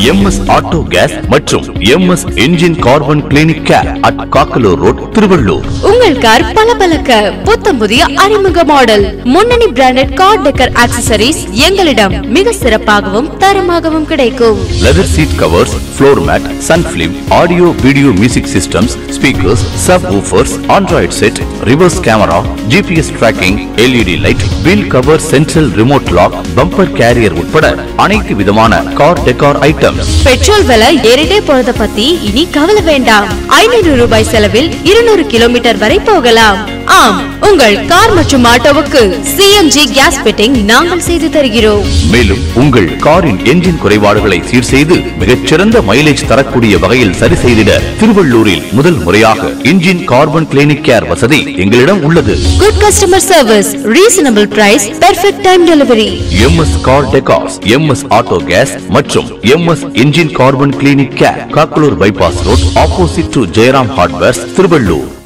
M S auto gas மற்றும் M S engine carbon clinic care at Kakkalur road Tiruvallur உங்கள் car பளபளக்க புத்தம் புதிய அறிமுக மாடல் முன்னணி பிராண்டட் கார் டெக்கர் ஆக்சசரிஸ் எங்களிடம் மிக சிறப்பாகவும் தரமாகவும் கிடைக்கும் leather seat covers floor mat sun film audio video music systems speakers subwoofers Android set reverse camera GPS tracking LED light wheel cover central remote lock bumper carrier உட்பட அனைத்து விதமான car decor items petrol விலை ஏறிட்டே போறத பத்தி இனி கவலை வேண்டாம் ஐநூறு ரூபாய் செலவில் இருநூறு கிலோமீட்டர் வரை போகலாம் ஆம் உங்கள் கார் மற்றும் ஆட்டோவுக்கு சிஎன்ஜி கேஸ் ஃபிட்டிங் நாங்கள் செய்து தருகிறோம் மேலும் உங்கள் காரின் என்ஜின் குறைபாடுகளை சீர் செய்து மிகச்சிறந்த மைலேஜ் தரக்கூடிய வகையில் சரி செய்திட திருவள்ளூரில் முதல் முறையாக இன்ஜின் கார்பன் கிளினிக் கேர் வசதி எங்களிடம் உள்ளது good customer service reasonable price perfect time delivery M S car decors M S auto gas மற்றும் M S engine carbon clinic care Kakkalur bypass road opposite to Jayaram hardwares Tiruvallur